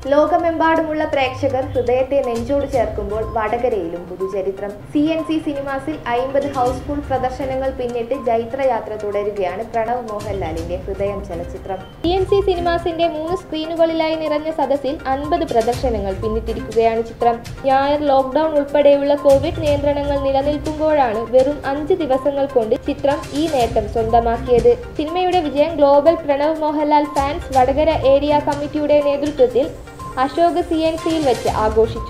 ലോകമെമ്പാടുമുള്ള പ്രേക്ഷകർ ഹൃദയത്തെ നെഞ്ചോട് ചേർക്കുമ്പോൾ വടകരയിലും പുതുചരിത്രം സി എൻ സി സിനിമാസിൽ അയിമ്പത് ഹൗസ്ഫുൾ പ്രദർശനങ്ങൾ പിന്നിട്ട് ജൈത്രയാത്ര തുടരുകയാണ് പ്രണവ് മോഹൻലാലിന്റെ ഹൃദയം ചലച്ചിത്രം സി എൻ സി സിനിമാസിന്റെ മൂന്ന് സ്ക്രീനുകളിലായി നിറഞ്ഞ സദസ്സിൽ അൻപത് പ്രദർശനങ്ങൾ പിന്നിട്ടിരിക്കുകയാണ് ചിത്രം ഞായർ ലോക്ക്ഡൌൺ ഉൾപ്പെടെയുള്ള കോവിഡ് നിയന്ത്രണങ്ങൾ നിലനിൽക്കുമ്പോഴാണ് വെറും അഞ്ച് ദിവസങ്ങൾ കൊണ്ട് ചിത്രം ഈ നേട്ടം സ്വന്തമാക്കിയത് സിനിമയുടെ വിജയം global Pranav Mohanlal fans Vadakara area കമ്മിറ്റിയുടെ നേതൃത്വത്തിൽ അശോക് സി എൻ സിയിൽ വെച്ച് ആഘോഷിച്ചു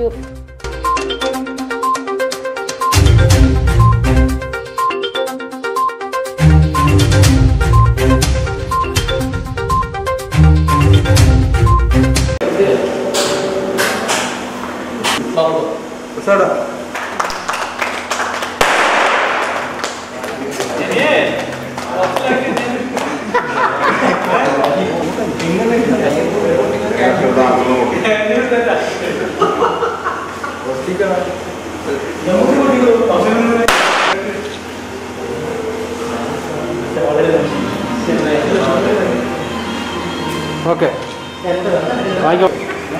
ഓക്കെ വാങ്ങിക്കോ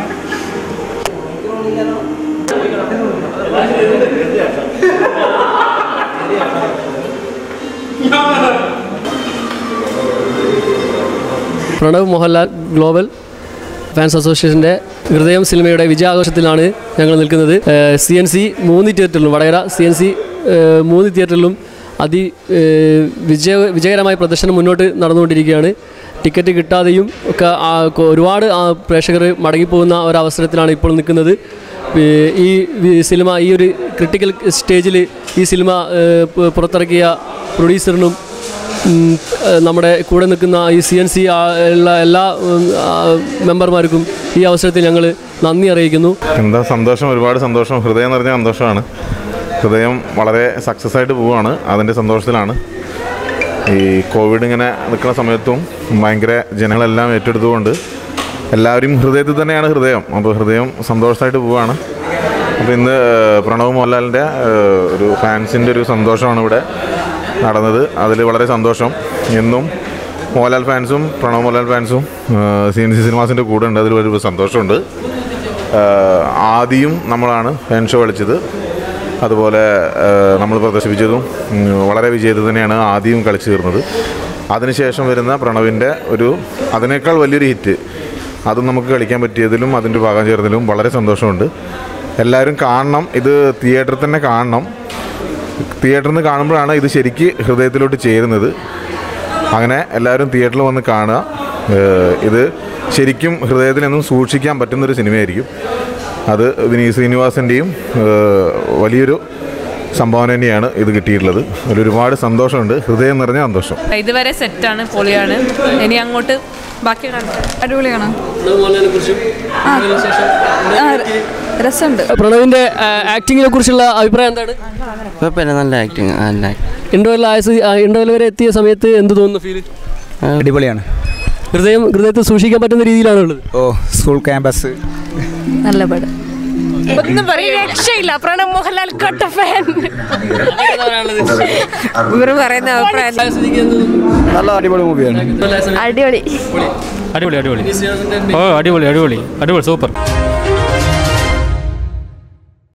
പ്രണവ് മോഹൻലാൽ ഗ്ലോബൽ ഫാൻസ് അസോസിയേഷൻ്റെ ഹൃദയം സിനിമയുടെ വിജയാഘോഷത്തിലാണ് ഞങ്ങൾ നിൽക്കുന്നത് സി എൻ സി മൂന്ന് തിയേറ്ററിലും വടകര സി എൻ സി മൂന്ന് തിയേറ്ററിലും അതി ഏഹ്, വിജയ വിജയകരമായ പ്രദർശനം മുന്നോട്ട് നടന്നുകൊണ്ടിരിക്കുകയാണ് ടിക്കറ്റ് കിട്ടാതെയും ഒക്കെ ആ, കൊ- ഒരുപാട് ആ, പ്രേക്ഷകർ മടങ്ങിപ്പോകുന്ന ഒരവസരത്തിലാണ് ഇപ്പോൾ നിൽക്കുന്നത് ഈ- ഈ വി- സിനിമ ഈ ഒരു ക്രിട്ടിക്കൽ സ്റ്റേജിൽ ഈ സിനിമ ഏഹ്, പു- പുറത്തിറക്കിയ പ്രൊഡ്യൂസറിനും ഉം, ഏഹ് നമ്മുടെ കൂടെ നിൽക്കുന്ന ഈ സി എൻ സി ഉള്ള എല്ലാ ഉം, ആ, മെമ്പർമാർക്കും ഈ അവസരത്തിൽ ഞങ്ങൾ നന്ദി അറിയിക്കുന്നു എന്താ സന്തോഷം ഒരുപാട് സന്തോഷം ഹൃദയം നിറഞ്ഞ സന്തോഷമാണ് ഹൃദയം വളരെ സക്സസ് ആയിട്ട് പോവുകയാണ് അതിൻ്റെ സന്തോഷത്തിലാണ് ഈ കോവിഡ് ഇങ്ങനെ നിൽക്കുന്ന സമയത്തും ഭയങ്കര ജനങ്ങളെല്ലാം ഏറ്റെടുത്തുകൊണ്ട് എല്ലാവരും ഹൃദയത്തിൽ തന്നെയാണ് ഹൃദയം അപ്പോൾ ഹൃദയം സന്തോഷമായിട്ട് പോവുകയാണ് അപ്പോൾ ഇന്ന് ഏഹ്, പ്രണവ് മോഹൻലാലിൻ്റെ ഏഹ്, ഒരു ഫാൻസിൻ്റെ ഒരു സന്തോഷമാണ് ഇവിടെ നടന്നത് അതിൽ വളരെ സന്തോഷം എന്നും മോഹൻലാൽ ഫാൻസും പ്രണവ് മോഹൻലാൽ ഫാൻസും സി എൻ സി സിനിമാസിൻ്റെ കൂടെ ഉണ്ട് അതിൽ ഒരു സന്തോഷമുണ്ട് ആഹ് ആദിയും നമ്മളാണ് ഫാൻ ഷോ കളിച്ചത് അതുപോലെ ആഹ് നമ്മൾ പ്രദർശിപ്പിച്ചതും ഉം, വളരെ വിജയത്തിൽ തന്നെയാണ് ആദ്യം കളിച്ചു തീർന്നത് അതിനുശേഷം വരുന്ന പ്രണവിൻ്റെ ഒരു അതിനേക്കാൾ വലിയൊരു ഹിറ്റ് അതും നമുക്ക് കളിക്കാൻ പറ്റിയതിലും അതിൻ്റെ ഭാഗം ചേർന്നതിലും വളരെ സന്തോഷമുണ്ട് എല്ലാവരും കാണണം ഇത് തിയേറ്ററിൽ തന്നെ കാണണം തിയേറ്ററിൽ നിന്ന് കാണുമ്പോഴാണ് ഇത് ശരിക്ക് ഹൃദയത്തിലോട്ട് ചേരുന്നത് അങ്ങനെ എല്ലാവരും തിയേറ്ററിൽ വന്ന് കാണുക ഏഹ് ഇത് ശരിക്കും ഹൃദയത്തിൽ നിന്നും സൂക്ഷിക്കാൻ പറ്റുന്നൊരു സിനിമയായിരിക്കും അത് വിനീത് ശ്രീനിവാസൻ്റെയും ഏഹ് വലിയൊരു സംഭാവന തന്നെയാണ് ഇത് കിട്ടിയിട്ടുള്ളത് അതിൽ ഒരുപാട് സന്തോഷമുണ്ട് ഹൃദയം നിറഞ്ഞ സന്തോഷം ഇതുവരെ സെറ്റാണ് പൊളിയാണ് ഇനി അങ്ങോട്ട് ബാക്കി കാണിക്കാം അടിപൊളിയാണ് ആ, രസമുണ്ട് പ്രണവിൻ്റെ ആക്ടിങ്ങിനെ കുറിച്ചുള്ള അഭിപ്രായം എന്താണ് കുഴപ്പമില്ല നല്ല ആക്ടിങ് നല്ല ഇൻ്റർവെൽ ആയ ഇൻ്റർവെൽ വരെ എത്തിയ സമയത്ത് എന്ത് തോന്നുന്നു ഫീൽ അടിപൊളിയാണ് ഹൃദയം ഹൃദയത്തിൽ സൂക്ഷിക്കാൻ പറ്റുന്ന രീതിയിലാണുള്ളത് ഓ സ്കൂൾ ക്യാമ്പസ് നല്ല പടം ഒന്നും പറയാൻ രക്ഷയില്ല പ്രണവ് മോഹൻലാൽ കട്ട ഫാൻ ഇവർ പറയുന്ന അഭിപ്രായം നല്ല അടിപൊളി മൂവിയാണ് അടിപൊളി അടിപൊളി അടിപൊളി ഓ അടിപൊളി അടിപൊളി അടിപൊളി സൂപ്പർ